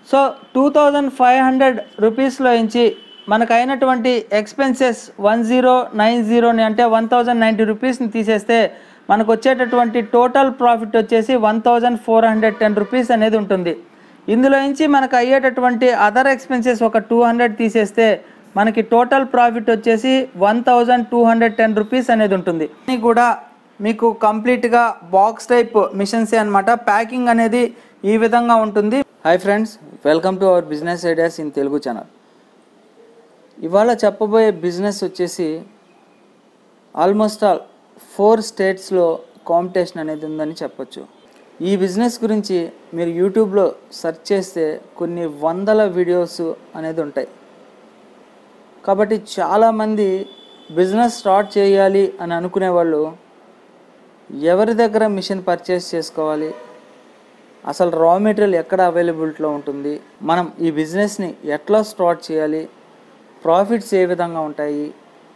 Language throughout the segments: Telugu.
so two thousand five hundred రూపీస్లో నుంచి మనకు అయినటువంటి ఎక్స్పెన్సెస్ వన్ జీరో నైన్ జీరోని అంటే వన్ థౌజండ్ నైంటీ రూపీస్ని తీసేస్తే మనకు వచ్చేటటువంటి టోటల్ ప్రాఫిట్ వచ్చేసి one thousand four hundred ten rupees అనేది ఉంటుంది ఇందులో నుంచి మనకు అయ్యేటటువంటి అదర్ ఎక్స్పెన్సెస్ ఒక టూ హండ్రెడ్ తీసేస్తే మనకి టోటల్ ప్రాఫిట్ వచ్చేసి one thousand two hundred ten rupees అనేది ఉంటుంది ఇది కూడా మీకు కంప్లీట్గా బాక్స్ టైప్ మిషన్సే అనమాట ప్యాకింగ్ అనేది ఈ విధంగా ఉంటుంది hi friends welcome to our business ideas in Telugu channel ఇవాళ చెప్పబోయే బిజినెస్ వచ్చేసి ఆల్మోస్ట్ ఆల్ ఫోర్ స్టేట్స్లో కాంపిటీషన్ అనేది ఉందని చెప్పొచ్చు ఈ బిజినెస్ గురించి మీరు యూట్యూబ్లో సెర్చ్ చేస్తే కొన్ని వందల వీడియోస్ అనేది ఉంటాయి కాబట్టి చాలామంది బిజినెస్ స్టార్ట్ చేయాలి అని అనుకునే వాళ్ళు ఎవరి దగ్గర మిషన్ పర్చేస్ చేసుకోవాలి అసలు రా మెటీరియల్ ఎక్కడ అవైలబిలిటీలో ఉంటుంది మనం ఈ బిజినెస్ని ఎట్లా స్టార్ట్ చేయాలి ప్రాఫిట్స్ ఏ విధంగా ఉంటాయి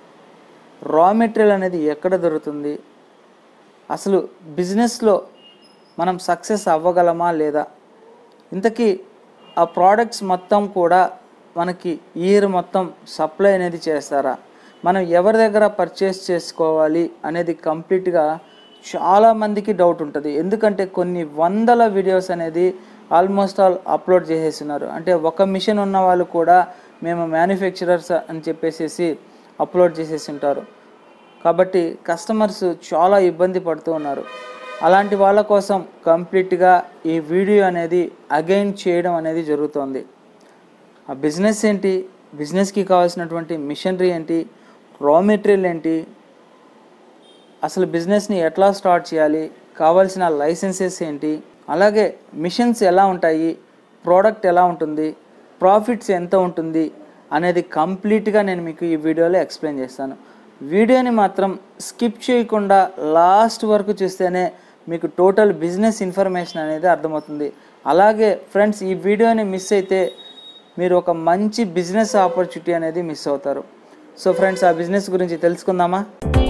రా మెటీరియల్ అనేది ఎక్కడ దొరుకుతుంది అసలు బిజినెస్లో మనం సక్సెస్ అవ్వగలమా లేదా ఇంతకీ ఆ ప్రోడక్ట్స్ మొత్తం కూడా మనకి ఇయర్ మొత్తం సప్లై అనేది చేస్తారా మనం ఎవరి దగ్గర పర్చేస్ చేసుకోవాలి అనేది కంప్లీట్గా చాలామందికి డౌట్ ఉంటుంది ఎందుకంటే కొన్ని వందల వీడియోస్ అనేది ఆల్మోస్ట్ ఆల్ అప్లోడ్ చేసేస్తున్నారు అంటే ఒక మిషన్ ఉన్న వాళ్ళు కూడా మేము మ్యానుఫ్యాక్చరర్స్ అని చెప్పేసి అప్లోడ్ చేసేసి ఉంటారు కాబట్టి కస్టమర్స్ చాలా ఇబ్బంది పడుతూ ఉన్నారు అలాంటి వాళ్ళ కోసం కంప్లీట్గా ఈ వీడియో అనేది అగైన్ చేయడం అనేది జరుగుతోంది ఆ బిజినెస్ ఏంటి బిజినెస్కి కావాల్సినటువంటి మిషనరీ ఏంటి రా మెటీరియల్ ఏంటి అసలు బిజినెస్ని ఎట్లా స్టార్ట్ చేయాలి కావాల్సిన లైసెన్సెస్ ఏంటి అలాగే మిషన్స్ ఎలా ఉంటాయి ప్రోడక్ట్ ఎలా ఉంటుంది ప్రాఫిట్స్ ఎంత ఉంటుంది అనేది కంప్లీట్గా నేను మీకు ఈ వీడియోలో ఎక్స్ప్లెయిన్ చేస్తాను వీడియోని మాత్రం స్కిప్ చేయకుండా లాస్ట్ వరకు చూస్తేనే మీకు టోటల్ బిజినెస్ ఇన్ఫర్మేషన్ అనేది అర్థమవుతుంది అలాగే ఫ్రెండ్స్ ఈ వీడియోని మిస్ అయితే మీరు ఒక మంచి బిజినెస్ ఆపర్చునిటీ అనేది మిస్ అవుతారు సో ఫ్రెండ్స్ ఆ బిజినెస్ గురించి తెలుసుకుందామా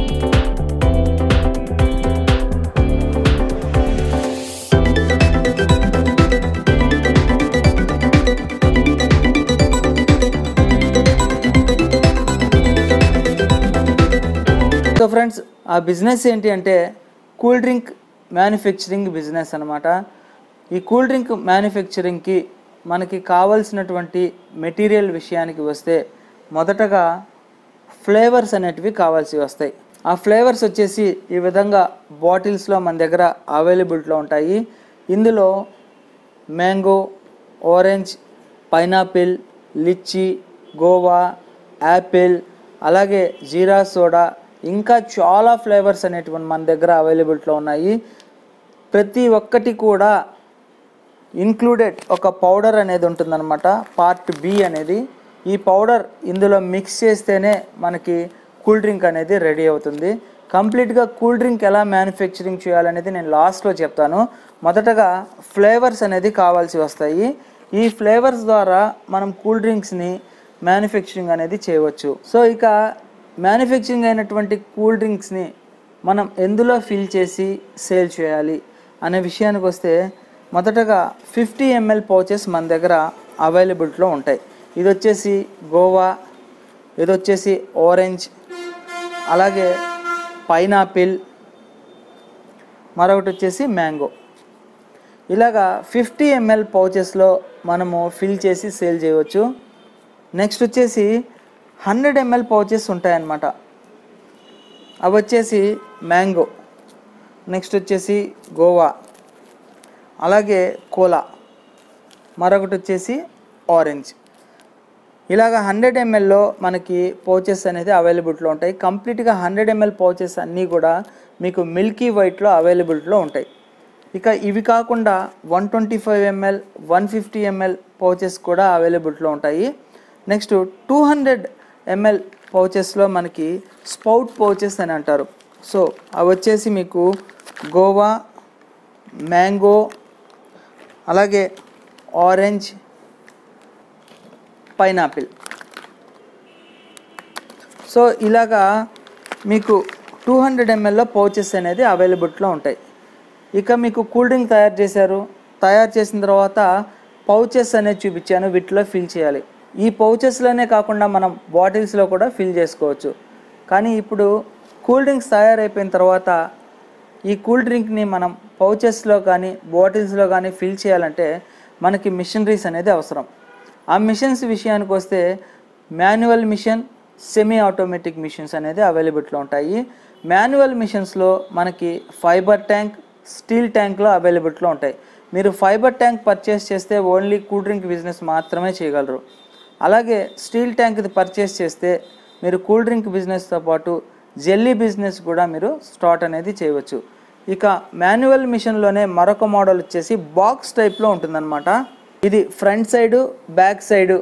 సో ఫ్రెండ్స్ ఆ బిజినెస్ ఏంటి అంటే కూల్ డ్రింక్ మ్యానుఫ్యాక్చరింగ్ బిజినెస్ అనమాట ఈ కూల్ డ్రింక్ మ్యానుఫ్యాక్చరింగ్కి మనకి కావాల్సినటువంటి మెటీరియల్ విషయానికి వస్తే మొదటగా ఫ్లేవర్స్ అనేటివి కావాల్సి వస్తాయి ఆ ఫ్లేవర్స్ వచ్చేసి ఈ విధంగా బాటిల్స్లో మన దగ్గర అవైలబిలిటీలో ఉంటాయి ఇందులో mango orange pineapple litchi guava apple అలాగే జీరా సోడా ఇంకా చాలా ఫ్లేవర్స్ అనేటువంటి మన దగ్గర అవైలబిలిటీలో ఉన్నాయి ప్రతి ఒక్కటి కూడా ఇన్క్లూడెడ్ ఒక పౌడర్ అనేది ఉంటుందన్నమాట పార్ట్ బి అనేది ఈ పౌడర్ ఇందులో మిక్స్ చేస్తేనే మనకి కూల్ డ్రింక్ అనేది రెడీ అవుతుంది కంప్లీట్గా కూల్ డ్రింక్ ఎలా మ్యానుఫ్యాక్చరింగ్ చేయాలనేది నేను లాస్ట్లో చెప్తాను మొదటగా ఫ్లేవర్స్ అనేది కావాల్సి వస్తాయి ఈ ఫ్లేవర్స్ ద్వారా మనం కూల్ డ్రింక్స్ని మ్యానుఫ్యాక్చరింగ్ అనేది చేయవచ్చు సో ఇక మ్యానుఫ్యాక్చరింగ్ అయినటువంటి కూల్ డ్రింక్స్ని మనం ఎందులో ఫిల్ చేసి సేల్ చేయాలి అనే విషయానికి వస్తే మొదటగా ఫిఫ్టీ ఎంఎల్ పౌచెస్ మన దగ్గర అవైలబిలిటీలో ఉంటాయి ఇది వచ్చేసి గోవా ఇది వచ్చేసి ఆరెంజ్ అలాగే పైనాపిల్ మరొకటి వచ్చేసి మ్యాంగో ఇలాగా ఫిఫ్టీ ఎంఎల్ పౌచెస్లో మనము ఫిల్ చేసి సేల్ చేయవచ్చు నెక్స్ట్ వచ్చేసి హండ్రెడ్ ఎంఎల్ పౌచెస్ ఉంటాయన్నమాట అవి వచ్చేసి మ్యాంగో నెక్స్ట్ వచ్చేసి గోవా అలాగే కోలా మరొకటి వచ్చేసి ఆరెంజ్ ఇలాగ హండ్రెడ్ ఎంఎల్లో మనకి పౌచెస్ అనేది అవైలబిలిటీలో ఉంటాయి కంప్లీట్గా హండ్రెడ్ ఎంఎల్ పౌచెస్ అన్నీ కూడా మీకు మిల్కీ వైట్లో అవైలబిలిటీలో ఉంటాయి ఇక ఇవి కాకుండా one twenty five ML one fifty ML pouches కూడా అవైలబిలిటీలో ఉంటాయి నెక్స్ట్ టూ హండ్రెడ్ ఎంఎల్ పౌచెస్లో మనకి స్పౌట్ పౌచెస్ అని అంటారు సో అవి వచ్చేసి మీకు గోవా మ్యాంగో అలాగే ఆరెంజ్ పైనాపిల్ సో ఇలాగా మీకు టూ హండ్రెడ్ ఎంఎల్లో పౌచెస్ అనేది అవైలబిలిటీలో ఉంటాయి ఇక మీకు కూల్ డ్రింక్ తయారు చేశారు తయారు చేసిన తర్వాత పౌచెస్ అనేది చూపించాను వీటిలో ఫిల్ చేయాలి ఈ పౌచెస్లోనే కాకుండా మనం బాటిల్స్లో కూడా ఫిల్ చేసుకోవచ్చు కానీ ఇప్పుడు కూల్ డ్రింక్స్ తయారైపోయిన తర్వాత ఈ కూల్ డ్రింక్ని మనం పౌచెస్లో కానీ బాటిల్స్లో కానీ ఫిల్ చేయాలంటే మనకి మిషనరీస్ అనేది అవసరం ఆ మిషన్స్ విషయానికి వస్తే manual machine semi automatic machines అనేది అవైలబిలిటీలో ఉంటాయి మాన్యువల్ మిషన్స్లో మనకి ఫైబర్ ట్యాంక్ స్టీల్ ట్యాంక్లో అవైలబిలిటీలో ఉంటాయి మీరు ఫైబర్ ట్యాంక్ పర్చేస్ చేస్తే ఓన్లీ కూల్ డ్రింక్ బిజినెస్ మాత్రమే చేయగలరు అలాగే స్టీల్ ట్యాంక్ది పర్చేస్ చేస్తే మీరు కూల్ డ్రింక్ బిజినెస్తో పాటు జెల్లీ బిజినెస్ కూడా మీరు స్టార్ట్ అనేది చేయవచ్చు ఇక మాన్యువల్ మిషన్లోనే మరొక మోడల్ వచ్చేసి బాక్స్ టైప్లో ఉంటుందన్నమాట ఇది front side back side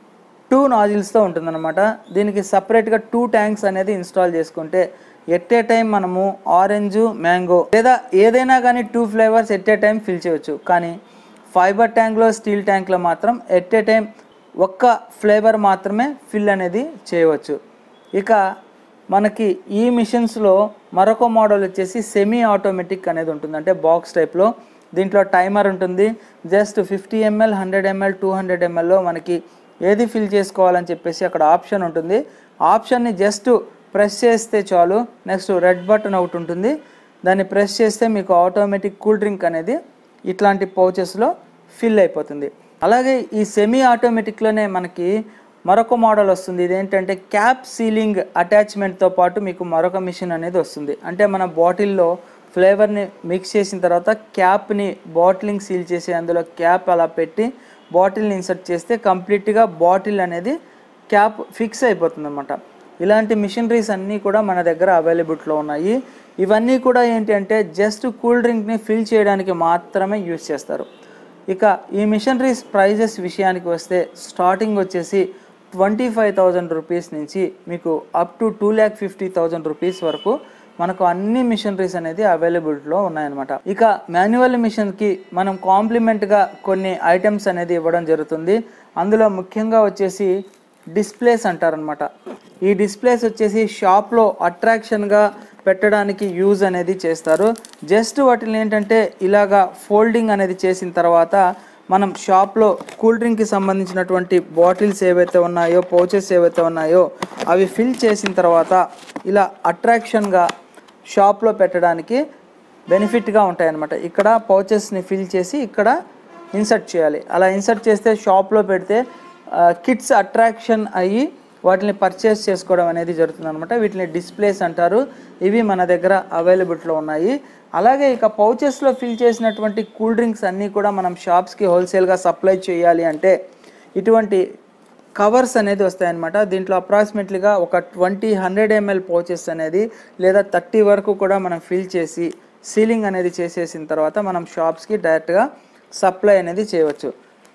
two నాజిల్స్తో ఉంటుందన్నమాట దీనికి సపరేట్గా టూ ట్యాంక్స్ అనేది ఇన్స్టాల్ చేసుకుంటే ఎట్ ఏ టైం మనము ఆరెంజ్ మ్యాంగో లేదా ఏదైనా కానీ two flavours at a time fill చేయవచ్చు కానీ ఫైబర్ ట్యాంక్లో స్టీల్ ట్యాంక్లో మాత్రం ఎట్ ఏ టైం ఒక్క ఫ్లేవర్ మాత్రమే ఫిల్ అనేది చేయవచ్చు ఇక మనకి ఈ మిషన్స్లో మరొక మోడల్ వచ్చేసి సెమీ ఆటోమేటిక్ అనేది ఉంటుంది అంటే బాక్స్ టైప్లో దీంట్లో టైమర్ ఉంటుంది just fifty ML hundred ML two hundred ఎంఎల్లో మనకి ఏది ఫిల్ చేసుకోవాలని చెప్పేసి అక్కడ ఆప్షన్ ఉంటుంది ఆప్షన్ని జస్ట్ ప్రెస్ చేస్తే చాలు నెక్స్ట్ రెడ్ బటన్ ఒకటి ఉంటుంది దాన్ని ప్రెస్ చేస్తే మీకు ఆటోమేటిక్ కూల్ డ్రింక్ అనేది ఇట్లాంటి పౌచెస్లో ఫిల్ అయిపోతుంది అలాగే ఈ సెమీ ఆటోమేటిక్లోనే మనకి మరొక మోడల్ వస్తుంది ఇదేంటంటే క్యాప్ సీలింగ్ అటాచ్మెంట్తో పాటు మీకు మరొక మిషన్ అనేది వస్తుంది అంటే మన బాటిల్లో ఫ్లేవర్ని మిక్స్ చేసిన తర్వాత క్యాప్ని బాటిలింగ్ సీల్ చేసి అందులో క్యాప్ అలా పెట్టి బాటిల్ని ఇన్సర్ట్ చేస్తే కంప్లీట్గా బాటిల్ అనేది క్యాప్ ఫిక్స్ అయిపోతుంది అనమాట ఇలాంటి మిషనరీస్ అన్నీ కూడా మన దగ్గర అవైలబిలిటీలో ఉన్నాయి ఇవన్నీ కూడా ఏంటి అంటే జస్ట్ కూల్ డ్రింక్ని ఫిల్ చేయడానికి మాత్రమే యూజ్ చేస్తారు ఇక ఈ మిషనరీస్ ప్రైజెస్ విషయానికి వస్తే స్టార్టింగ్ వచ్చేసి ట్వంటీ ఫైవ్ థౌజండ్ రూపీస్ నుంచి మీకు up to two lakh fifty thousand rupees వరకు మనకు అన్ని మిషనరీస్ అనేది అవైలబిలిటీలో ఉన్నాయన్నమాట ఇక మాన్యువల్ మిషన్కి మనం కాంప్లిమెంట్గా కొన్ని ఐటమ్స్ అనేది ఇవ్వడం జరుగుతుంది అందులో ముఖ్యంగా వచ్చేసి డిస్ప్లేస్ అంటారనమాట ఈ డిస్ప్లేస్ వచ్చేసి షాప్లో అట్రాక్షన్గా పెట్టడానికి యూజ్ అనేది చేస్తారు జస్ట్ వాటిని ఏంటంటే ఇలాగా ఫోల్డింగ్ అనేది చేసిన తర్వాత మనం షాప్లో కూల్ డ్రింక్కి సంబంధించినటువంటి బాటిల్స్ ఏవైతే ఉన్నాయో పౌచెస్ ఏవైతే ఉన్నాయో అవి ఫిల్ చేసిన తర్వాత ఇలా అట్రాక్షన్గా షాప్లో పెట్టడానికి బెనిఫిట్గా ఉంటాయి అన్నమాట ఇక్కడ పౌచెస్ని ఫిల్ చేసి ఇక్కడ ఇన్సర్ట్ చేయాలి అలా ఇన్సర్ట్ చేస్తే షాప్లో పెడితే కిడ్స్ అట్రాక్షన్ అయ్యి వాటిని పర్చేస్ చేసుకోవడం అనేది జరుగుతుంది అనమాట వీటిని డిస్ప్లేస్ అంటారు ఇవి మన దగ్గర అవైలబిలిటీలో ఉన్నాయి అలాగే ఇక పౌచెస్లో ఫిల్ చేసినటువంటి కూల్ డ్రింక్స్ అన్నీ కూడా మనం షాప్స్కి హోల్సేల్గా సప్లై చేయాలి అంటే ఇటువంటి కవర్స్ అనేది వస్తాయన్నమాట దీంట్లో అప్రాక్సిమేట్లీగా ఒక ట్వంటీ హండ్రెడ్ ఎంఎల్ పౌచెస్ అనేది లేదా థర్టీ వరకు కూడా మనం ఫిల్ చేసి సీలింగ్ అనేది చేసేసిన తర్వాత మనం షాప్స్కి డైరెక్ట్గా సప్లై అనేది చేయవచ్చు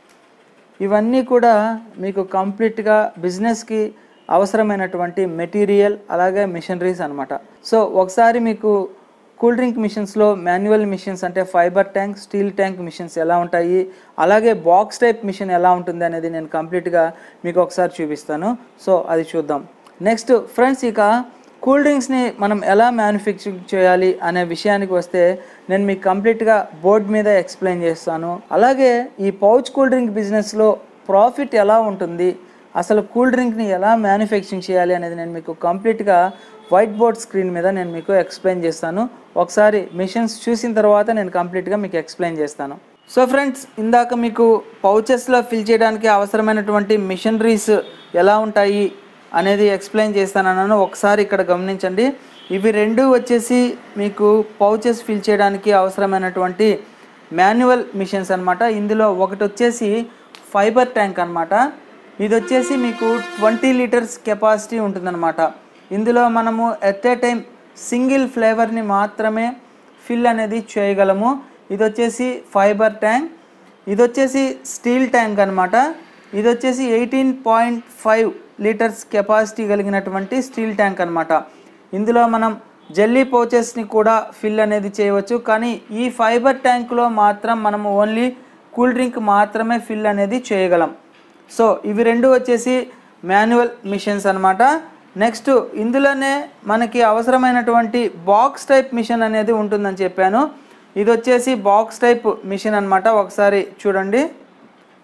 ఇవన్నీ కూడా మీకు కంప్లీట్గా బిజినెస్కి అవసరమైనటువంటి మెటీరియల్ అలాగే మిషనరీస్ అనమాట సో ఒకసారి మీకు కూల్ డ్రింక్ మిషన్స్లో మాన్యువల్ మిషన్స్ అంటే fibre tank steel tank machines ఎలా ఉంటాయి అలాగే బాక్స్ టైప్ మిషన్ ఎలా ఉంటుంది అనేది నేను కంప్లీట్గా మీకు ఒకసారి చూపిస్తాను సో అది చూద్దాం నెక్స్ట్ ఫ్రెండ్స్ ఇక కూల్ డ్రింక్స్ని మనం ఎలా మ్యానుఫ్యాక్చరింగ్ చేయాలి అనే విషయానికి వస్తే నేను మీకు కంప్లీట్గా బోర్డ్ మీద ఎక్స్ప్లెయిన్ చేస్తాను అలాగే ఈ పౌచ్ కూల్ డ్రింక్ బిజినెస్లో ప్రాఫిట్ ఎలా ఉంటుంది అసలు కూల్ డ్రింక్ని ఎలా మ్యానుఫ్యాక్చరింగ్ చేయాలి అనేది నేను మీకు కంప్లీట్గా వైట్ బోర్డ్ స్క్రీన్ మీద నేను మీకు ఎక్స్ప్లెయిన్ చేస్తాను ఒకసారి మిషన్స్ చూసిన తర్వాత నేను కంప్లీట్గా మీకు ఎక్స్ప్లెయిన్ చేస్తాను సో ఫ్రెండ్స్ ఇందాక మీకు పౌచెస్లో ఫిల్ చేయడానికి అవసరమైనటువంటి మిషనరీస్ ఎలా ఉంటాయి అనేది ఎక్స్ప్లెయిన్ చేస్తానన్నాను ఒకసారి ఇక్కడ గమనించండి ఇవి రెండు వచ్చేసి మీకు పౌచెస్ ఫిల్ చేయడానికి అవసరమైనటువంటి మాన్యువల్ మిషన్స్ అన్నమాట ఇందులో ఒకటి వచ్చేసి ఫైబర్ ట్యాంక్ అన్నమాట ఇది వచ్చేసి మీకు ట్వంటీ లీటర్స్ కెపాసిటీ ఉంటుందన్నమాట ఇందులో మనము ఎట్ ఏ టైం సింగిల్ ఫ్లేవర్ని మాత్రమే ఫిల్ అనేది చేయగలము ఇది వచ్చేసి ఫైబర్ ట్యాంక్ ఇది వచ్చేసి స్టీల్ ట్యాంక్ అన్నమాట ఇది వచ్చేసి eighteen point five litres capacity కలిగినటువంటి స్టీల్ ట్యాంక్ అన్నమాట ఇందులో మనం జెల్లీ పౌచెస్ని కూడా ఫిల్ అనేది చేయవచ్చు కానీ ఈ ఫైబర్ ట్యాంక్లో మాత్రం మనము ఓన్లీ కూల్ డ్రింక్ మాత్రమే ఫిల్ అనేది చేయగలం సో ఇవి రెండు వచ్చేసి మాన్యువల్ మిషన్స్ అన్నమాట నెక్స్ట్ ఇందులోనే మనకి అవసరమైనటువంటి బాక్స్ టైప్ మిషన్ అనేది ఉంటుందని చెప్పాను ఇది వచ్చేసి బాక్స్ టైప్ మిషన్ అన్నమాట ఒకసారి చూడండి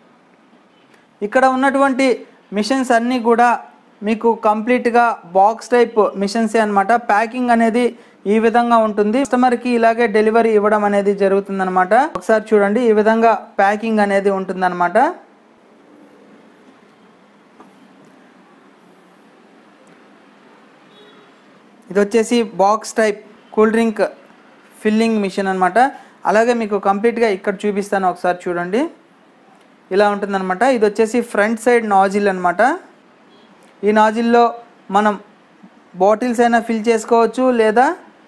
ఇక్కడ ఉన్నటువంటి మిషన్స్ అన్నీ కూడా మీకు కంప్లీట్గా బాక్స్ టైప్ మిషన్సే అనమాట ప్యాకింగ్ అనేది ఈ విధంగా ఉంటుంది కస్టమర్కి ఇలాగే డెలివరీ ఇవ్వడం అనేది జరుగుతుందన్నమాట ఒకసారి చూడండి ఈ విధంగా ప్యాకింగ్ అనేది ఉంటుందన్నమాట ఇది వచ్చేసి box type cool drink filling machine అనమాట అలాగే మీకు కంప్లీట్గా ఇక్కడ చూపిస్తాను ఒకసారి చూడండి ఇలా ఉంటుందన్నమాట ఇది వచ్చేసి ఫ్రంట్ సైడ్ నాజిల్ అనమాట ఈ నాజిల్లో మనం బాటిల్స్ అయినా ఫిల్ చేసుకోవచ్చు లేదా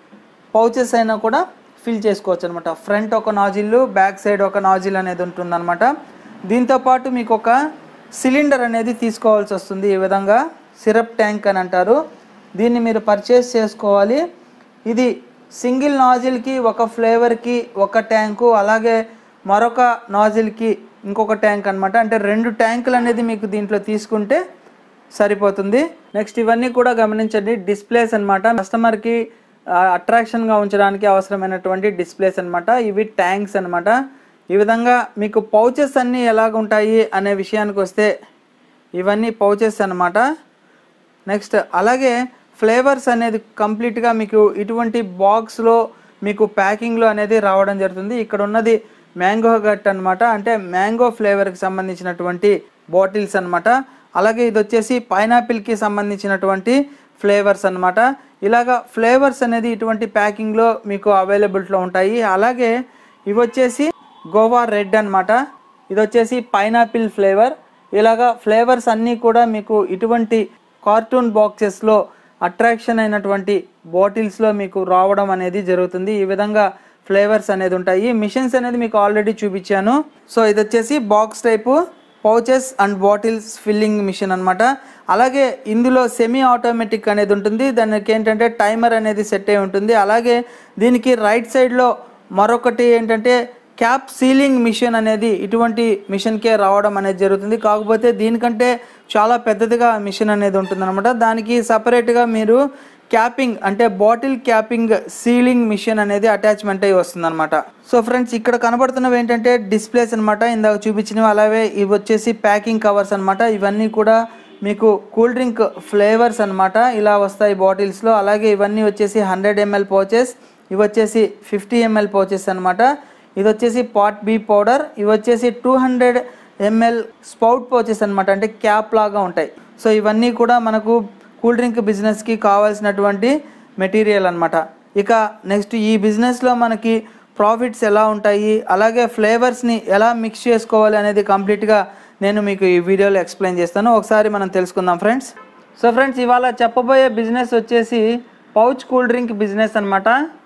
పౌచెస్ అయినా కూడా ఫిల్ చేసుకోవచ్చు అనమాట ఫ్రంట్ ఒక నాజిల్ బ్యాక్ సైడ్ ఒక నాజిల్ అనేది ఉంటుందన్నమాట దీంతోపాటు మీకు ఒక సిలిండర్ అనేది తీసుకోవాల్సి వస్తుంది ఈ విధంగా సిరప్ ట్యాంక్ అని అంటారు దీన్ని మీరు పర్చేస్ చేసుకోవాలి ఇది సింగిల్ నాజిల్కి ఒక ఫ్లేవర్కి ఒక ట్యాంకు అలాగే మరొక నాజిల్కి ఇంకొక ట్యాంక్ అనమాట అంటే రెండు ట్యాంకులు అనేది మీకు దీంట్లో తీసుకుంటే సరిపోతుంది నెక్స్ట్ ఇవన్నీ కూడా గమనించండి డిస్ప్లేస్ అనమాట కస్టమర్కి అట్రాక్షన్గా ఉంచడానికి అవసరమైనటువంటి డిస్ప్లేస్ అనమాట ఇవి ట్యాంక్స్ అనమాట ఈ విధంగా మీకు పౌచెస్ అన్నీ ఎలాగ ఉంటాయి అనే విషయానికి వస్తే ఇవన్నీ పౌచెస్ అనమాట నెక్స్ట్ అలాగే ఫ్లేవర్స్ అనేది కంప్లీట్గా మీకు ఇటువంటి బాక్స్లో మీకు ప్యాకింగ్లో అనేది రావడం జరుగుతుంది ఇక్కడ ఉన్నది మ్యాంగో గట్ అనమాట అంటే మ్యాంగో ఫ్లేవర్కి సంబంధించినటువంటి బాటిల్స్ అనమాట అలాగే ఇది వచ్చేసి పైనాపిల్కి సంబంధించినటువంటి ఫ్లేవర్స్ అనమాట ఇలాగా ఫ్లేవర్స్ అనేది ఇటువంటి ప్యాకింగ్లో మీకు అవైలబిలిటీలో ఉంటాయి అలాగే ఇవి వచ్చేసి గోవా రెడ్ అనమాట ఇది వచ్చేసి పైనాపిల్ ఫ్లేవర్ ఇలాగా ఫ్లేవర్స్ అన్నీ కూడా మీకు ఇటువంటి కార్టూన్ బాక్సెస్లో అట్రాక్షన్ అయినటువంటి బాటిల్స్లో మీకు రావడం అనేది జరుగుతుంది ఈ విధంగా ఫ్లేవర్స్ అనేది ఉంటాయి మిషన్స్ అనేది మీకు ఆల్రెడీ చూపించాను సో ఇది వచ్చేసి box type pouches and bottles filling machine అనమాట అలాగే ఇందులో సెమీ ఆటోమేటిక్ అనేది ఉంటుంది దానికి ఏంటంటే టైమర్ అనేది సెట్ అయి ఉంటుంది అలాగే దీనికి రైట్ సైడ్లో మరొకటి ఏంటంటే క్యాప్ సీలింగ్ మిషన్ అనేది ఇటువంటి మిషన్కే రావడం అనేది జరుగుతుంది కాకపోతే దీనికంటే చాలా పెద్దదిగా మిషన్ అనేది ఉంటుందన్నమాట దానికి సపరేట్గా మీరు క్యాపింగ్ అంటే బాటిల్ క్యాపింగ్ సీలింగ్ మిషన్ అనేది అటాచ్మెంట్ అయ్యి వస్తుందన్నమాట సో ఫ్రెండ్స్ ఇక్కడ కనబడుతున్నవి ఏంటంటే డిస్ప్లేస్ అనమాట ఇందాక చూపించినవి అలాగే ఇవి వచ్చేసి ప్యాకింగ్ కవర్స్ అనమాట ఇవన్నీ కూడా మీకు కూల్ డ్రింక్ ఫ్లేవర్స్ అనమాట ఇలా వస్తాయి బాటిల్స్లో అలాగే ఇవన్నీ వచ్చేసి హండ్రెడ్ ఎంఎల్ పౌచెస్ ఇవి వచ్చేసి ఫిఫ్టీ ఎంఎల్ పౌచెస్ అనమాట ఇది వచ్చేసి పాట్ బీ పౌడర్ ఇవి వచ్చేసి two hundred ML spout pouches అనమాట అంటే క్యాప్ లాగా ఉంటాయి సో ఇవన్నీ కూడా మనకు కూల్ డ్రింక్ బిజినెస్కి కావాల్సినటువంటి మెటీరియల్ అనమాట ఇక నెక్స్ట్ ఈ బిజినెస్లో మనకి ప్రాఫిట్స్ ఎలా ఉంటాయి అలాగే ఫ్లేవర్స్ని ఎలా మిక్స్ చేసుకోవాలి అనేది కంప్లీట్గా నేను మీకు ఈ వీడియోలో ఎక్స్ప్లెయిన్ చేస్తాను ఒకసారి మనం తెలుసుకుందాం ఫ్రెండ్స్ సో ఫ్రెండ్స్ ఇవాళ చెప్పబోయే బిజినెస్ వచ్చేసి పౌచ్ కూల్ డ్రింక్ బిజినెస్ అనమాట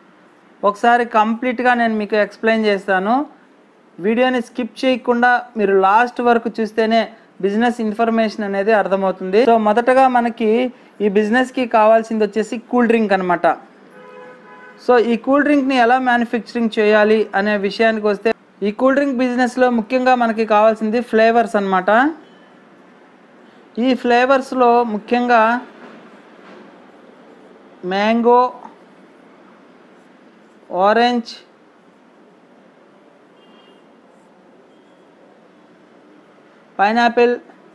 ఒకసారి కంప్లీట్గా నేను మీకు ఎక్స్ప్లెయిన్ చేస్తాను వీడియోని స్కిప్ చేయకుండా మీరు లాస్ట్ వరకు చూస్తేనే బిజినెస్ ఇన్ఫర్మేషన్ అనేది అర్థమవుతుంది సో మొదటగా మనకి ఈ బిజినెస్కి కావాల్సింది వచ్చేసి కూల్ డ్రింక్ అనమాట సో ఈ కూల్ డ్రింక్ని ఎలా మ్యానుఫ్యాక్చరింగ్ చేయాలి అనే విషయానికి వస్తే ఈ కూల్ డ్రింక్ బిజినెస్లో ముఖ్యంగా మనకి కావాల్సింది ఫ్లేవర్స్ అన్నమాట ఈ ఫ్లేవర్స్లో ముఖ్యంగా mango orange pineapple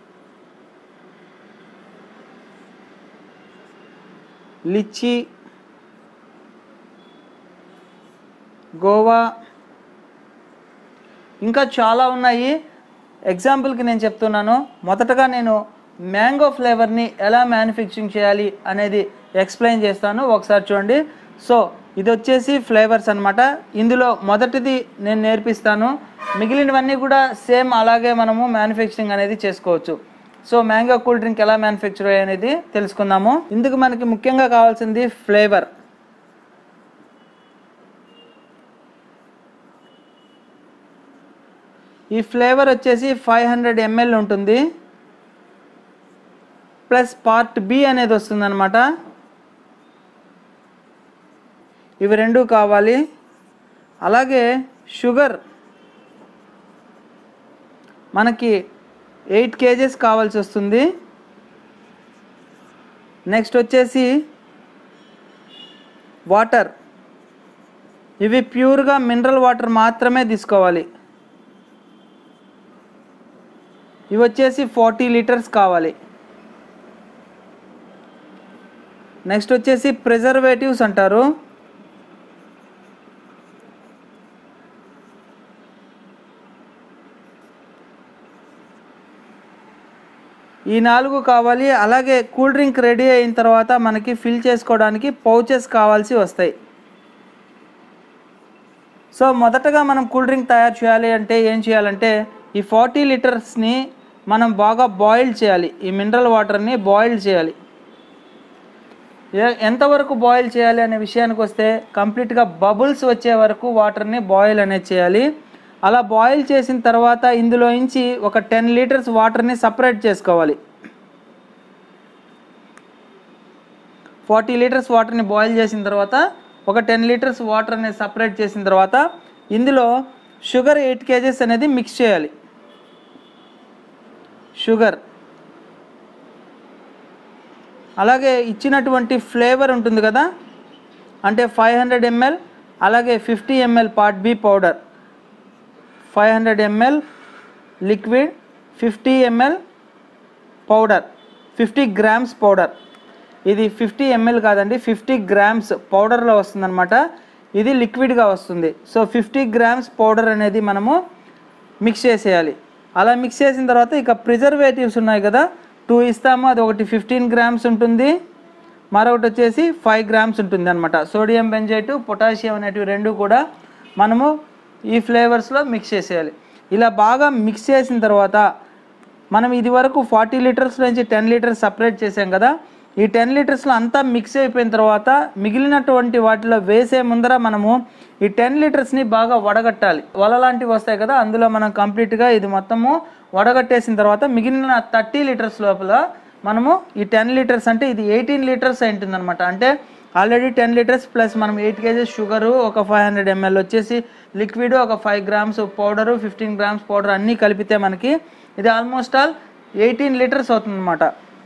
litchi guava ఇంకా చాలా ఉన్నాయి ఎగ్జాంపుల్కి నేను చెప్తున్నాను మొదటగా నేను మ్యాంగో ఫ్లేవర్ని ఎలా మ్యానుఫ్యాక్చరింగ్ చేయాలి అనేది ఎక్స్ప్లెయిన్ చేస్తాను ఒకసారి చూడండి సో ఇది వచ్చేసి ఫ్లేవర్స్ అన్నమాట ఇందులో మొదటిది నేను నేర్పిస్తాను మిగిలినవన్నీ కూడా సేమ్ అలాగే మనము మ్యానుఫ్యాక్చరింగ్ అనేది చేసుకోవచ్చు సో మ్యాంగో కూల్ డ్రింక్ ఎలా మ్యానుఫ్యాక్చర్ అనేది తెలుసుకుందాము ఇందుకు మనకి ముఖ్యంగా కావాల్సింది ఫ్లేవర్ ఈ ఫ్లేవర్ వచ్చేసి ఫైవ్ హండ్రెడ్ ఎంఎల్ ఉంటుంది ప్లస్ పార్ట్ బి అనేది వస్తుందన్నమాట ఇవి రెండు కావాలి అలాగే షుగర్ మనకి ఎయిట్ కేజెస్ కావాల్సి వస్తుంది నెక్స్ట్ వచ్చేసి వాటర్ ఇవి ప్యూర్గా మినరల్ వాటర్ మాత్రమే తీసుకోవాలి ఇవి వచ్చేసి ఫార్టీ లీటర్స్ కావాలి నెక్స్ట్ వచ్చేసి ప్రిజర్వేటివ్స్ అంటారు ఈ నాలుగు కావాలి అలాగే కూల్ డ్రింక్ రెడీ అయిన తర్వాత మనకి ఫిల్ చేసుకోవడానికి పౌచెస్ కావాల్సి వస్తాయి సో మొదటగా మనం కూల్ డ్రింక్ తయారు చేయాలి అంటే ఏం చేయాలంటే ఈ ఫార్టీ లీటర్స్ని మనం బాగా బాయిల్ చేయాలి ఈ మినరల్ వాటర్ని బాయిల్ చేయాలి ఏ- ఎంతవరకు బాయిల్ చేయాలి అనే విషయానికి వస్తే కంప్లీట్గా బబుల్స్ వచ్చే వరకు వాటర్ని బాయిల్ అనేది చేయాలి అలా బాయిల్ చేసిన తర్వాత ఇందులో నుంచి ఒక టెన్ లీటర్స్ వాటర్ని సపరేట్ చేసుకోవాలి ఫార్టీ లీటర్స్ వాటర్ని బాయిల్ చేసిన తర్వాత ఒక టెన్ లీటర్స్ వాటర్ని సపరేట్ చేసిన తర్వాత ఇందులో షుగర్ ఎయిట్ కేజెస్ అనేది మిక్స్ చేయాలి షుగర్ అలాగే ఇచ్చినటువంటి ఫ్లేవర్ ఉంటుంది కదా అంటే ఫైవ్ హండ్రెడ్ ఎంఎల్ అలాగే fifty ML part B powder five hundred ML liquid fifty ML powder fifty grams powder ఇది ఫిఫ్టీ ఎంఎల్ కాదండి ఫిఫ్టీ గ్రామ్స్ పౌడర్లో వస్తుందన్నమాట ఇది లిక్విడ్గా వస్తుంది సో ఫిఫ్టీ గ్రామ్స్ పౌడర్ అనేది మనము మిక్స్ చేసేయాలి అలా మిక్స్ చేసిన తర్వాత ఇక ప్రిజర్వేటివ్స్ ఉన్నాయి కదా టూ ఇస్తాము అది ఒకటి ఫిఫ్టీన్ గ్రామ్స్ ఉంటుంది మరొకటి వచ్చేసి ఫైవ్ గ్రామ్స్ ఉంటుంది అనమాట సోడియం బెంజైట్ పొటాషియం అనేటివి రెండు కూడా మనము ఈ ఫ్లేవర్స్లో మిక్స్ చేసేయాలి ఇలా బాగా మిక్స్ చేసిన తర్వాత మనం ఇది వరకు ఫార్టీ లీటర్స్ నుంచి టెన్ లీటర్స్ సపరేట్ చేసాం కదా ఈ టెన్ లీటర్స్లో అంతా మిక్స్ అయిపోయిన తర్వాత మిగిలినటువంటి వాటిలో వేసే ముందర మనము ఈ టెన్ లీటర్స్ని బాగా వడగట్టాలి వల లాంటివి వస్తాయి కదా అందులో మనం కంప్లీట్గా ఇది మొత్తము వడగట్టేసిన తర్వాత మిగిలిన థర్టీ లీటర్స్ లోపల మనము ఈ టెన్ లీటర్స్ అంటే ఇది ఎయిటీన్ లీటర్స్ అయింటుంది అనమాట అంటే ఆల్రెడీ టెన్ లీటర్స్ ప్లస్ మనం ఎయిట్ కేజెస్ షుగరు ఒక ఫైవ్ హండ్రెడ్ ఎంఎల్ వచ్చేసి లిక్విడ్ ఒక five grams powder fifteen grams powder అన్నీ కలిపితే మనకి ఇది ఆల్మోస్ట్ ఆల్ ఎయిటీన్ లీటర్స్ అవుతుందన్నమాట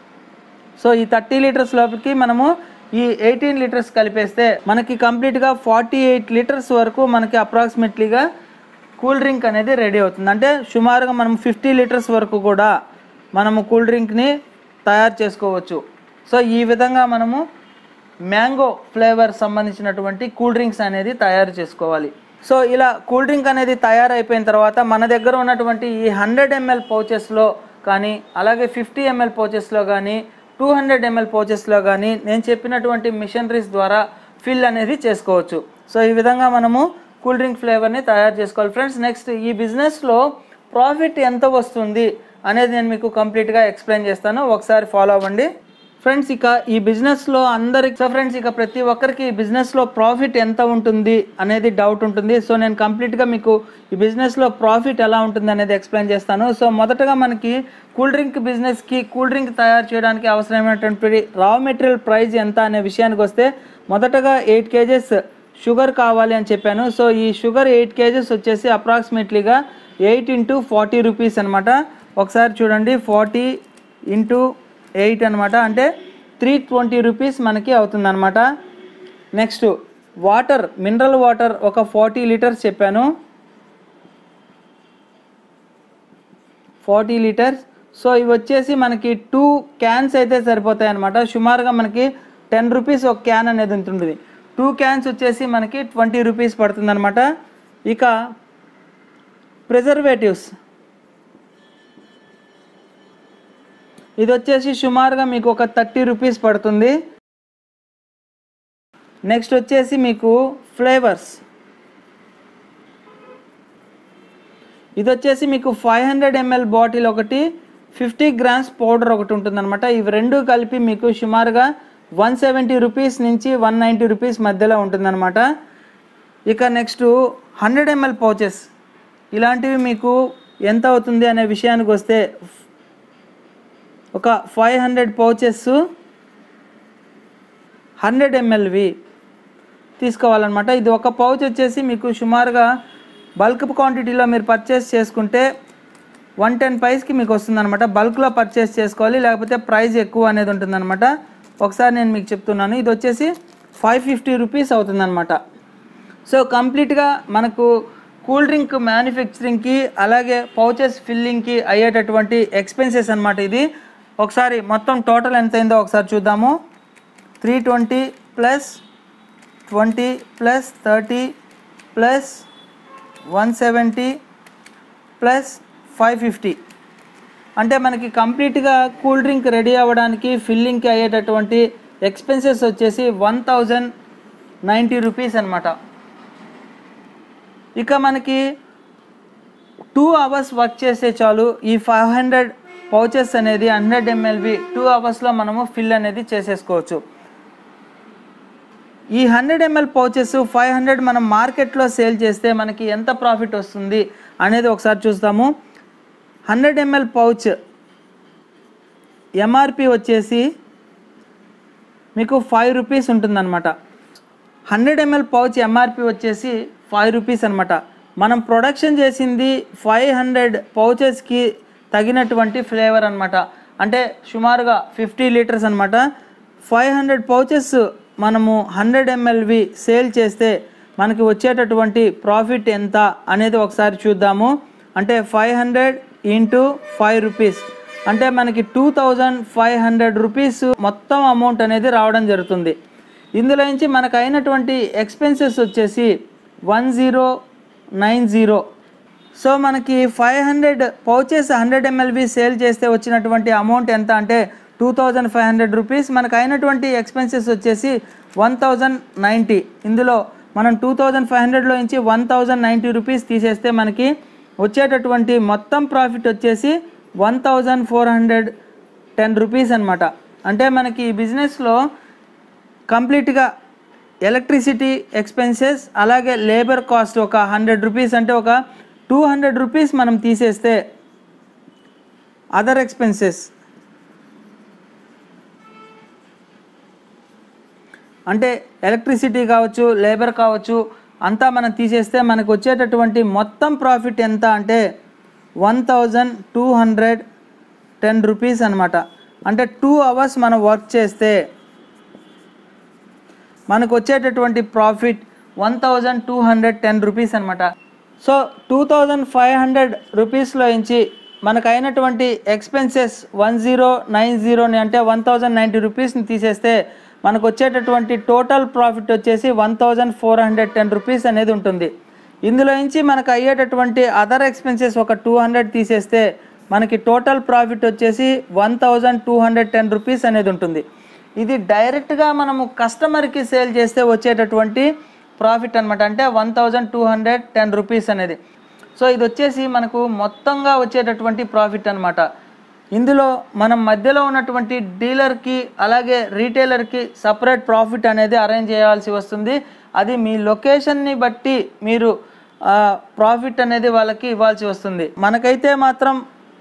సో ఈ థర్టీ లీటర్స్ లోపలికి మనము ఈ ఎయిటీన్ లీటర్స్ కలిపేస్తే మనకి కంప్లీట్గా ఫార్టీ ఎయిట్ లీటర్స్ వరకు మనకి అప్రాక్సిమేట్లీగా కూల్ డ్రింక్ అనేది రెడీ అవుతుంది అంటే సుమారుగా మనం ఫిఫ్టీ లీటర్స్ వరకు కూడా మనము కూల్ డ్రింక్ని తయారు చేసుకోవచ్చు సో ఈ విధంగా మనము మ్యాంగో ఫ్లేవర్ సంబంధించినటువంటి కూల్ డ్రింక్స్ అనేది తయారు చేసుకోవాలి సో ఇలా కూల్ డ్రింక్ అనేది తయారైపోయిన తర్వాత మన దగ్గర ఉన్నటువంటి ఈ హండ్రెడ్ ఎంఎల్ పౌచెస్లో కానీ అలాగే ఫిఫ్టీ ఎంఎల్ పౌచెస్లో కానీ టూ హండ్రెడ్ ఎంఎల్ పౌచెస్లో కానీ నేను చెప్పినటువంటి మిషనరీస్ ద్వారా ఫిల్ అనేది చేసుకోవచ్చు సో ఈ విధంగా మనము కూల్ డ్రింక్ ఫ్లేవర్ని తయారు చేసుకోవాలి ఫ్రెండ్స్ నెక్స్ట్ ఈ బిజినెస్లో ప్రాఫిట్ ఎంత వస్తుంది అనేది నేను మీకు కంప్లీట్గా ఎక్స్ప్లెయిన్ చేస్తాను ఒకసారి ఫాలో అవ్వండి ఫ్రెండ్స్ ఇక ఈ బిజినెస్లో అందరికి సో ఫ్రెండ్స్ ఇక ప్రతి ఒక్కరికి ఈ బిజినెస్లో ప్రాఫిట్ ఎంత ఉంటుంది అనేది డౌట్ ఉంటుంది సో నేను కంప్లీట్గా మీకు ఈ బిజినెస్లో ప్రాఫిట్ ఎలా ఉంటుంది అనేది ఎక్స్ప్లెయిన్ చేస్తాను సో మొదటగా మనకి కూల్ డ్రింక్ బిజినెస్కి కూల్ డ్రింక్ తయారు చేయడానికి అవసరమైనటువంటి రా మెటీరియల్ ప్రైస్ ఎంత అనే విషయానికి వస్తే మొదటగా ఎయిట్ కేజెస్ షుగర్ కావాలి అని చెప్పాను సో ఈ షుగర్ ఎయిట్ కేజెస్ వచ్చేసి అప్రాక్సిమేట్లీగా ఎయిట్ ఇంటూ ఫార్టీ రూపీస్ అనమాట ఒకసారి చూడండి ఫార్టీ ఇంటూ ఎయిట్ అనమాట అంటే త్రీ ట్వంటీ రూపీస్ మనకి అవుతుందన్నమాట నెక్స్ట్ వాటర్ మినరల్ వాటర్ ఒక ఫార్టీ లీటర్స్ చెప్పాను ఫార్టీ లీటర్స్ సో ఇవి వచ్చేసి మనకి టూ క్యాన్స్ అయితే సరిపోతాయి అనమాట సుమారుగా మనకి టెన్ రూపీస్ ఒక క్యాన్ అనేది ఉంటుంది టూ క్యాన్స్ వచ్చేసి మనకి ట్వంటీ రూపీస్ పడుతుందన్నమాట ఇక ప్రిజర్వేటివ్స్ ఇది వచ్చేసి సుమారుగా మీకు ఒక థర్టీ రూపీస్ పడుతుంది నెక్స్ట్ వచ్చేసి మీకు ఫ్లేవర్స్ ఇది వచ్చేసి మీకు ఫైవ్ హండ్రెడ్ ఎంఎల్ బాటిల్ ఒకటి ఫిఫ్టీ గ్రామ్స్ పౌడర్ ఒకటి ఉంటుందన్నమాట ఇవి రెండు కలిపి మీకు సుమారుగా వన్ సెవెంటీ రూపీస్ నుంచి వన్ నైంటీ రూపీస్ మధ్యలో ఉంటుందన్నమాట ఇక నెక్స్ట్ హండ్రెడ్ ఎంఎల్ పౌచెస్ ఇలాంటివి మీకు ఎంత అవుతుంది అనే విషయానికి వస్తే ఒక ఫైవ్ హండ్రెడ్ పౌచెస్ హండ్రెడ్ ఎంఎల్వి తీసుకోవాలన్నమాట ఇది ఒక పౌచ్ వచ్చేసి మీకు సుమారుగా బల్క్ క్వాంటిటీలో మీరు పర్చేస్ చేసుకుంటే వన్ టెన్ పైస్కి మీకు వస్తుందన్నమాట బల్క్లో పర్చేస్ చేసుకోవాలి లేకపోతే ప్రైస్ ఎక్కువ అనేది ఉంటుందన్నమాట ఒకసారి నేను మీకు చెప్తున్నాను ఇది వచ్చేసి ఫైవ్ ఫిఫ్టీ రూపీస్ అవుతుందన్నమాట సో కంప్లీట్గా మనకు కూల్ డ్రింక్ మ్యానుఫ్యాక్చరింగ్కి అలాగే పౌచెస్ ఫిల్లింగ్కి అయ్యేటటువంటి ఎక్స్పెన్సెస్ అనమాట ఇది ఒకసారి మొత్తం టోటల్ ఎంత అయిందో ఒకసారి చూద్దాము three twenty plus twenty plus thirty plus one seventy plus five fifty అంటే మనకి కంప్లీట్గా కూల్ డ్రింక్ రెడీ అవ్వడానికి ఫిల్లింగ్కి అయ్యేటటువంటి ఎక్స్పెన్సెస్ వచ్చేసి వన్ థౌజండ్ నైంటీ రూపీస్ అనమాట ఇక మనకి టూ అవర్స్ వర్క్ చేస్తే చాలు ఈ ఫైవ్ హండ్రెడ్ పౌచెస్ అనేది హండ్రెడ్ ఎంఎల్వి టూ అవర్స్లో మనము ఫిల్ అనేది చేసేసుకోవచ్చు ఈ hundred ML pouches five hundred మనం మార్కెట్లో సేల్ చేస్తే మనకి ఎంత ప్రాఫిట్ వస్తుంది అనేది ఒకసారి చూస్తాము హండ్రెడ్ ఎంఎల్ పౌచ్ ఎంఆర్పి వచ్చేసి మీకు ఫైవ్ రూపీస్ ఉంటుందన్నమాట హండ్రెడ్ ఎంఎల్ పౌచ్ ఎంఆర్పి వచ్చేసి ఫైవ్ రూపీస్ అనమాట మనం ప్రొడక్షన్ చేసింది ఫైవ్ హండ్రెడ్ పౌచెస్కి తగినటువంటి ఫ్లేవర్ అనమాట అంటే సుమారుగా ఫిఫ్టీ లీటర్స్ అనమాట ఫైవ్ హండ్రెడ్ పౌచెస్ మనము హండ్రెడ్ ఎంఎల్వి సేల్ చేస్తే మనకి వచ్చేటటువంటి ప్రాఫిట్ ఎంత అనేది ఒకసారి చూద్దాము అంటే five hundred into five rupees అంటే మనకి two thousand five hundred rupees మొత్తం అమౌంట్ అనేది రావడం జరుగుతుంది ఇందులో నుంచి మనకు అయినటువంటి ఎక్స్పెన్సెస్ వచ్చేసి one zero nine zero so మనకి ఫైవ్ హండ్రెడ్ పౌచెస్ హండ్రెడ్ ఎంఎల్వి సేల్ చేస్తే వచ్చినటువంటి అమౌంట్ ఎంత అంటే two thousand five hundred rupees మనకు అయినటువంటి ఎక్స్పెన్సెస్ వచ్చేసి వన్ థౌజండ్ నైంటీ ఇందులో మనం టూ థౌజండ్ ఫైవ్ హండ్రెడ్లో నుంచి వన్ థౌజండ్ నైంటీ రూపీస్ తీసేస్తే మనకి వచ్చేటటువంటి మొత్తం ప్రాఫిట్ వచ్చేసి one thousand four hundred ten rupees అనమాట అంటే మనకి ఈ బిజినెస్లో కంప్లీట్గా ఎలక్ట్రిసిటీ ఎక్స్పెన్సెస్ అలాగే లేబర్ కాస్ట్ ఒక హండ్రెడ్ రూపీస్ అంటే ఒక టూ హండ్రెడ్ రూపీస్ మనం తీసేస్తే అదర్ ఎక్స్పెన్సెస్ అంటే ఎలక్ట్రిసిటీ కావచ్చు లేబర్ కావచ్చు అంతా మనం తీసేస్తే మనకు వచ్చేటటువంటి మొత్తం ప్రాఫిట్ ఎంత అంటే one thousand two hundred ten rupees అనమాట అంటే టూ అవర్స్ మనం వర్క్ చేస్తే మనకు వచ్చేటటువంటి profit one thousand two hundred ten rupees అనమాట so two thousand five hundred రూపీస్లో నుంచి మనకు అయినటువంటి ఎక్స్పెన్సెస్ వన్ జీరో నైన్ జీరోని అంటే వన్ థౌజండ్ నైంటీ రూపీస్ని తీసేస్తే మనకు వచ్చేటటువంటి టోటల్ ప్రాఫిట్ వచ్చేసి one thousand four hundred ten rupees అనేది ఉంటుంది ఇందులో నుంచి మనకు అయ్యేటటువంటి అదర్ ఎక్స్పెన్సెస్ ఒక టూ హండ్రెడ్ తీసేస్తే మనకి టోటల్ ప్రాఫిట్ వచ్చేసి one thousand two hundred ten rupees అనేది ఉంటుంది ఇది డైరెక్ట్గా మనము కస్టమర్కి సేల్ చేస్తే వచ్చేటటువంటి ప్రాఫిట్ అనమాట అంటే one thousand two hundred ten rupees అనేది సో ఇది వచ్చేసి మనకు మొత్తంగా వచ్చేటటువంటి ప్రాఫిట్ అనమాట ఇందులో మనం మధ్యలో ఉన్నటువంటి డీలర్కి అలాగే రీటైలర్కి సపరేట్ ప్రాఫిట్ అనేది అరేంజ్ చేయాల్సి వస్తుంది అది మీ లొకేషన్ని బట్టి మీరు ప్రాఫిట్ అనేది వాళ్ళకి ఇవ్వాల్సి వస్తుంది మనకైతే మాత్రం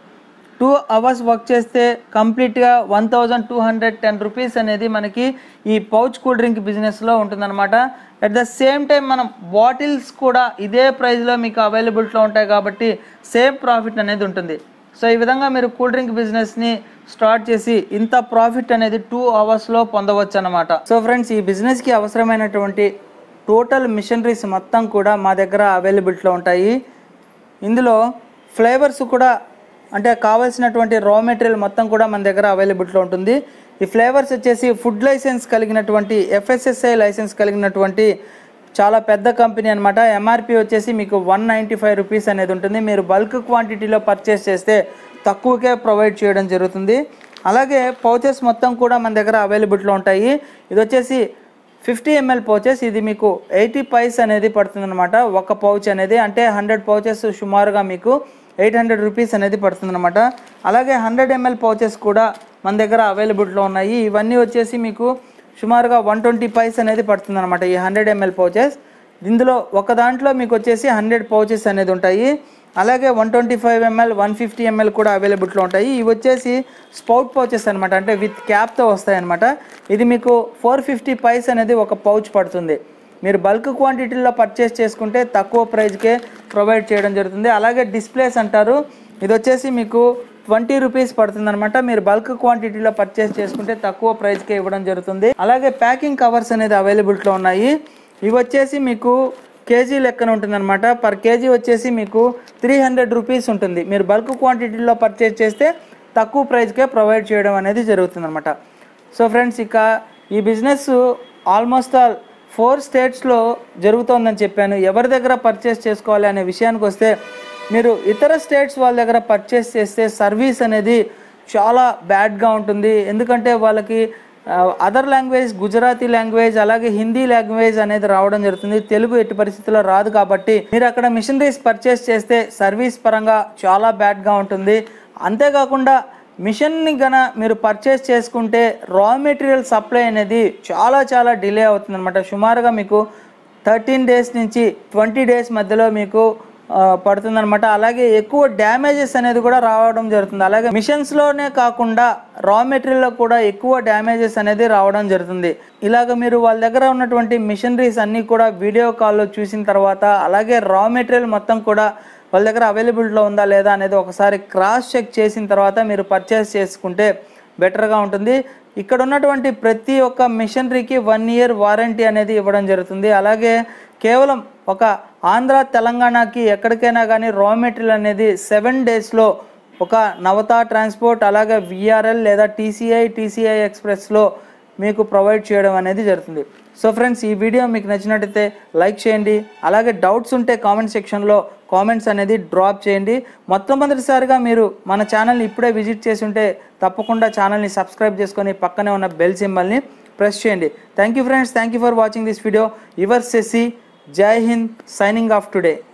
టూ అవర్స్ వర్క్ చేస్తే కంప్లీట్గా one thousand two hundred ten rupees అనేది మనకి ఈ పౌచ్ కూల్ డ్రింక్ బిజినెస్లో ఉంటుందన్నమాట అట్ ద సేమ్ టైం మనం బాటిల్స్ కూడా ఇదే ప్రైస్లో మీకు అవైలబిలిటీలో ఉంటాయి కాబట్టి సేమ్ ప్రాఫిట్ అనేది ఉంటుంది సో ఈ విధంగా మీరు కూల్ డ్రింక్ బిజినెస్ని స్టార్ట్ చేసి ఇంత ప్రాఫిట్ అనేది టూ అవర్స్లో పొందవచ్చు అనమాట సో ఫ్రెండ్స్ ఈ బిజినెస్కి అవసరమైనటువంటి టోటల్ మిషనరీస్ మొత్తం కూడా మా దగ్గర అవైలబిలిటీలో ఉంటాయి ఇందులో ఫ్లేవర్స్ కూడా అంటే కావాల్సినటువంటి రా మెటీరియల్ మొత్తం కూడా మన దగ్గర అవైలబిలిటీలో ఉంటుంది ఈ ఫ్లేవర్స్ వచ్చేసి ఫుడ్ లైసెన్స్ కలిగినటువంటి ఎఫ్ఎస్ఎస్ఐ లైసెన్స్ కలిగినటువంటి చాలా పెద్ద కంపెనీ అనమాట ఎంఆర్పి వచ్చేసి మీకు వన్ నైంటీ ఫైవ్ రూపీస్ అనేది ఉంటుంది మీరు బల్క్ క్వాంటిటీలో పర్చేస్ చేస్తే తక్కువకే ప్రొవైడ్ చేయడం జరుగుతుంది అలాగే పౌచెస్ మొత్తం కూడా మన దగ్గర అవైలబిలిటీలో ఉంటాయి ఇది వచ్చేసి ఫిఫ్టీ ఎంఎల్ పౌచెస్ ఇది మీకు ఎయిటీ పైస్ అనేది పడుతుంది అనమాట ఒక పౌచ్ అనేది అంటే హండ్రెడ్ పౌచెస్ సుమారుగా మీకు ఎయిట్ హండ్రెడ్ రూపీస్ అనేది పడుతుంది అనమాట అలాగే హండ్రెడ్ ఎంఎల్ పౌచెస్ కూడా మన దగ్గర అవైలబిలిటీలో ఉన్నాయి ఇవన్నీ వచ్చేసి మీకు సుమారుగా వన్ ట్వంటీ పైస్ అనేది పడుతుంది అనమాట ఈ హండ్రెడ్ ఎంఎల్ పౌచెస్ ఇందులో ఒక దాంట్లో మీకు వచ్చేసి హండ్రెడ్ పౌచెస్ అనేది ఉంటాయి అలాగే one twenty five ML one fifty ML కూడా అవైలబిలిటీలో ఉంటాయి ఇవి వచ్చేసి స్పౌట్ పౌచెస్ అనమాట అంటే విత్ క్యాప్తో వస్తాయి అనమాట ఇది మీకు ఫోర్ ఫిఫ్టీ పైస్ అనేది ఒక పౌచ్ పడుతుంది మీరు బల్క్ క్వాంటిటీలో పర్చేస్ చేసుకుంటే తక్కువ ప్రైస్కే ప్రొవైడ్ చేయడం జరుగుతుంది అలాగే డిస్ప్లేస్ అంటారు ఇది వచ్చేసి మీకు ట్వంటీ రూపీస్ పడుతుంది అనమాట మీరు బల్క్ క్వాంటిటీలో పర్చేస్ చేసుకుంటే తక్కువ ప్రైస్కే ఇవ్వడం జరుగుతుంది అలాగే ప్యాకింగ్ కవర్స్ అనేది అవైలబిలిటీలో ఉన్నాయి ఇవి వచ్చేసి మీకు కేజీ లెక్కన ఉంటుందన్నమాట పర్ కేజీ వచ్చేసి మీకు త్రీ హండ్రెడ్ రూపీస్ ఉంటుంది మీరు బల్క్ క్వాంటిటీలో పర్చేజ్ చేస్తే తక్కువ ప్రైస్కే ప్రొవైడ్ చేయడం అనేది జరుగుతుందన్నమాట సో ఫ్రెండ్స్ ఇక ఈ బిజినెస్ ఆల్మోస్ట్ ఆల్ ఫోర్ స్టేట్స్లో జరుగుతోందని చెప్పాను ఎవరి దగ్గర పర్చేస్ చేసుకోవాలి అనే విషయానికి వస్తే మీరు ఇతర స్టేట్స్ వాళ్ళ దగ్గర పర్చేస్ చేస్తే సర్వీస్ అనేది చాలా బ్యాడ్గా ఉంటుంది ఎందుకంటే వాళ్ళకి అదర్ లాంగ్వేజ్ గుజరాతీ లాంగ్వేజ్ అలాగే హిందీ లాంగ్వేజ్ అనేది రావడం జరుగుతుంది తెలుగు ఎట్టి పరిస్థితుల్లో రాదు కాబట్టి మీరు అక్కడ మిషనరీస్ పర్చేస్ చేస్తే సర్వీస్ పరంగా చాలా బ్యాడ్గా ఉంటుంది అంతేకాకుండా మిషన్ని గన మీరు పర్చేస్ చేసుకుంటే రా మెటీరియల్ సప్లై అనేది చాలా చాలా డిలే అవుతుంది అనమాట సుమారుగా మీకు థర్టీన్ డేస్ నుంచి ట్వంటీ డేస్ మధ్యలో మీకు ఆ, పడుతుందన్నమాట అలాగే ఎక్కువ డ్యామేజెస్ అనేది కూడా రావడం జరుగుతుంది అలాగే మిషన్స్లోనే కాకుండా రా మెటీరియల్లో కూడా ఎక్కువ డ్యామేజెస్ అనేది రావడం జరుగుతుంది ఇలాగ మీరు వాళ్ళ దగ్గర ఉన్నటువంటి మిషనరీస్ అన్నీ కూడా వీడియో కాల్లో చూసిన తర్వాత అలాగే రా మెటీరియల్ మొత్తం కూడా వాళ్ళ దగ్గర అవైలబిలిటీలో ఉందా లేదా అనేది ఒకసారి క్రాస్ చెక్ చేసిన తర్వాత మీరు పర్చేస్ చేసుకుంటే బెటర్గా ఉంటుంది ఇక్కడ ఉన్నటువంటి ప్రతి ఒక్క మిషనరీకి వన్ ఇయర్ వారంటీ అనేది ఇవ్వడం జరుగుతుంది అలాగే కేవలం ఒక ఆంధ్ర తెలంగాణకి ఎక్కడికైనా కానీ రా మెటీరియల్ అనేది సెవెన్ డేస్లో ఒక నవత ట్రాన్స్పోర్ట్ అలాగే విఆర్ఎల్ లేదా టీసీఐ టీసీఐ ఎక్స్ప్రెస్లో మీకు ప్రొవైడ్ చేయడం అనేది జరుగుతుంది సో ఫ్రెండ్స్ ఈ వీడియో మీకు నచ్చినట్టయితే లైక్ చేయండి అలాగే డౌట్స్ ఉంటే కామెంట్ సెక్షన్లో కామెంట్స్ అనేది డ్రాప్ చేయండి మొట్టమొదటిసారిగా మీరు మన ఛానల్ని ఇప్పుడే విజిట్ చేసి ఉంటే తప్పకుండా ఛానల్ని సబ్స్క్రైబ్ చేసుకొని పక్కనే ఉన్న బెల్ సింబల్ని ప్రెస్ చేయండి thank you friends thank you for watching this video your సెసి జై హింద్ సైనింగ్ ఆఫ్ టుడే